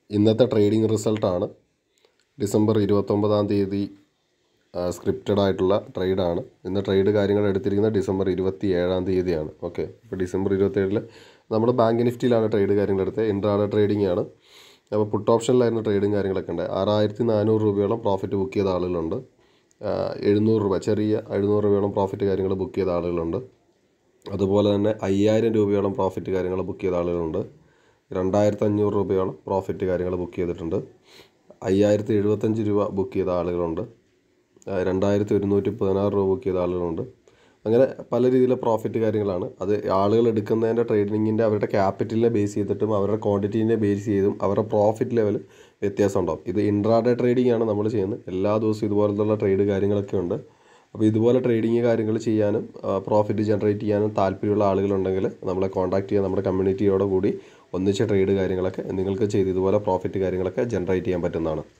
ഇന്നത്തെ ട്രേഡിംഗ് റിസൾട്ടാണ് ഡിസംബർ ഇരുപത്തൊമ്പതാം തീയതി സ്ക്രിപ്റ്റഡ് ആയിട്ടുള്ള ട്രേഡാണ് ഇന്ന് ട്രേഡ് കാര്യങ്ങൾ എടുത്തിരിക്കുന്നത് ഡിസംബർ ഇരുപത്തി ഏഴാം തീയതിയാണ് ഓക്കെ ഇപ്പോൾ ഡിസംബർ ഇരുപത്തേഴിൽ നമ്മൾ ബാങ്ക് നിഫ്റ്റിയിലാണ് ട്രേഡ് കാര്യങ്ങൾ എടുത്തത് ഇൻട്രാഡ ട്രേഡിംഗ് ആണ് അപ്പോൾ പുട്ട് ഓപ്ഷനിലായിരുന്നു ട്രേഡും കാര്യങ്ങളൊക്കെ ഉണ്ട് ആറായിരത്തി നാനൂറ് രൂപയോളം പ്രോഫിറ്റ് ബുക്ക് ചെയ്ത ആളുകളുണ്ട് ആ, എഴുന്നൂറ് രൂപ ചെറിയ എഴുന്നൂറ് രൂപയോളം പ്രോഫിറ്റ് കാര്യങ്ങൾ ബുക്ക് ചെയ്ത ആളുകളുണ്ട് അതുപോലെ തന്നെ അയ്യായിരം രൂപയോളം പ്രോഫിറ്റ് കാര്യങ്ങൾ ബുക്ക് ചെയ്ത ആളുകളുണ്ട് രണ്ടായിരത്തി അഞ്ഞൂറ് രൂപയോളം പ്രോഫിറ്റ് കാര്യങ്ങൾ ബുക്ക് ചെയ്തിട്ടുണ്ട് അയ്യായിരത്തി എഴുപത്തഞ്ച് രൂപ ബുക്ക് ചെയ്ത ആളുകളുണ്ട് ആ, രണ്ടായിരത്തി ഒരുന്നൂറ്റി പതിനാറ് രൂപ ബുക്ക് ചെയ്ത ആളുകളുണ്ട് അങ്ങനെ പല രീതിയിലെ പ്രോഫിറ്റ് കാര്യങ്ങളാണ് അത് ആളുകൾ എടുക്കുന്നതിൻ്റെ ട്രേഡിങ്ങിൻ്റെ അവരുടെ ക്യാപിറ്റലിനെ ബേസ് ചെയ്തിട്ടും അവരുടെ ക്വാണ്ടിറ്റീനെ ബേസ് ചെയ്തും അവരുടെ പ്രോഫിറ്റ് ലെവൽ വ്യത്യാസം ഉണ്ടാവും ഇത് ഇൻട്രാഡേ ട്രേഡിംഗ് ആണ് നമ്മൾ ചെയ്യുന്നത് എല്ലാ ദിവസവും ഇതുപോലത്തുള്ള ട്രേഡ് കാര്യങ്ങളൊക്കെ ഉണ്ട് അപ്പോൾ ഇതുപോലെ ട്രേഡിങ് കാര്യങ്ങൾ ചെയ്യാനും പ്രോഫിറ്റ് ജനറേറ്റ് ചെയ്യാനും താല്പര്യമുള്ള ആളുകളുണ്ടെങ്കിൽ നമ്മളെ കോൺടാക്ട് ചെയ്യാൻ നമ്മുടെ കമ്മ്യൂണിറ്റിയോട് കൂടി ഒന്നിച്ച് ട്രേഡ് കാര്യങ്ങളൊക്കെ നിങ്ങൾക്ക് ചെയ്ത് ഇതുപോലെ പ്രോഫിറ്റ് കാര്യങ്ങളൊക്കെ ജനറേറ്റ് ചെയ്യാൻ പറ്റുന്നതാണ്